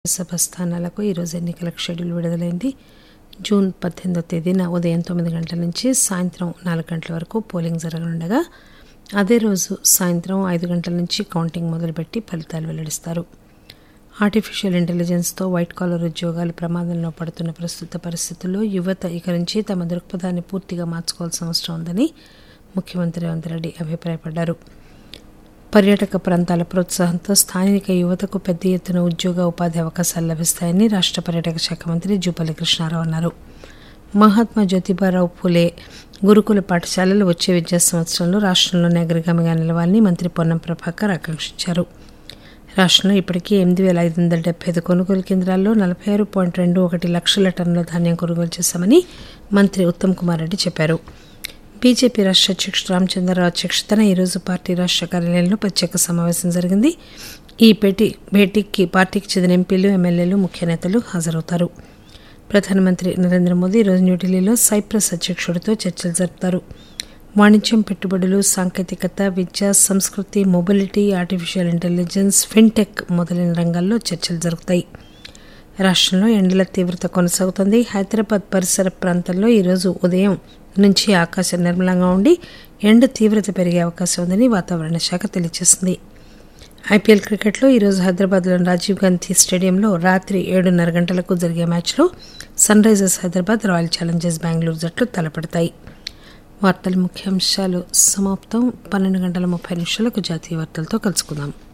సభ స్థానాలకు ఈరోజు ఎన్నికల షెడ్యూల్ విడుదలైంది జూన్ పద్దెనిమిదో తేదీన ఉదయం తొమ్మిది గంటల నుంచి సాయంత్రం నాలుగు గంటల వరకు పోలింగ్ జరగనుండగా అదే రోజు సాయంత్రం ఐదు గంటల నుంచి కౌంటింగ్ మొదలుపెట్టి ఫలితాలు వెల్లడిస్తారు ఆర్టిఫిషియల్ ఇంటెలిజెన్స్తో వైట్ కాలర్ ఉద్యోగాలు ప్రమాదంలో పడుతున్న ప్రస్తుత పరిస్థితుల్లో యువత ఇక నుంచి తమ దృక్పథాన్ని పూర్తిగా మార్చుకోవాల్సిన అవసరం ఉందని ముఖ్యమంత్రి రేవంత్ రెడ్డి అభిప్రాయపడ్డారు పర్యాటక ప్రాంతాల ప్రోత్సాహంతో స్థానిక యువతకు పెద్ద ఎత్తున ఉద్యోగ ఉపాధి అవకాశాలు లభిస్తాయని రాష్ట్ర పర్యాటక శాఖ మంత్రి జూపల్లి కృష్ణారావు అన్నారు మహాత్మా జ్యోతిబారావు పూలే గురుకుల పాఠశాలలు వచ్చే విద్యా సంవత్సరంలో రాష్ట్రంలోనే అగ్రగామిగా నిలవాలని మంత్రి పొన్నం ప్రభాకర్ ఆకాంక్షించారు రాష్ట్రంలో ఇప్పటికీ ఎనిమిది వేల ఐదు వందల డెబ్బై ఐదు కొనుగోలు కేంద్రాల్లో నలభై ఆరు పాయింట్ రెండు ఒకటి లక్షల టన్నుల ధాన్యం కొనుగోలు చేశామని మంత్రి ఉత్తమ్ కుమార్ రెడ్డి చెప్పారు బీజేపీ రాష్ట్ర అధ్యక్షుడు రామచంద్రరావు అధ్యక్షతన ఈరోజు పార్టీ రాష్ట్ర కార్యాలయంలో ప్రత్యేక సమావేశం జరిగింది ఈ భేటీ భేటీకి పార్టీకి చెందిన ఎంపీలు ఎమ్మెల్యేలు ముఖ్య నేతలు హాజరవుతారు ప్రధానమంత్రి నరేంద్ర మోదీ ఈరోజు న్యూఢిల్లీలో సైప్రస్ అధ్యక్షుడితో చర్చలు జరుపుతారు వాణిజ్యం పెట్టుబడులు సాంకేతికత విద్య సంస్కృతి మొబిలిటీ ఆర్టిఫిషియల్ ఇంటెలిజెన్స్ ఫిన్టెక్ మొదలైన రంగాల్లో చర్చలు జరుగుతాయి రాష్ట్రంలో ఎండల తీవ్రత కొనసాగుతోంది హైదరాబాద్ పరిసర ప్రాంతాల్లో ఈరోజు ఉదయం నుంచి ఆకాశం నిర్మలంగా ఉండి ఎండ తీవ్రత పెరిగే అవకాశం ఉందని వాతావరణ శాఖ తెలియజేసింది ఐపీఎల్ క్రికెట్లో ఈరోజు హైదరాబాద్లోని రాజీవ్ గాంధీ స్టేడియంలో రాత్రి ఏడున్నర గంటలకు జరిగే మ్యాచ్లో Sunrisers Hyderabad Royal Challengers Bengaluru జట్లు తలపడతాయి వార్తల ముఖ్యాంశాలు సమాప్తం పన్నెండు గంటల ముప్పై నిమిషాలకు జాతీయ వార్తలతో కలుసుకుందాం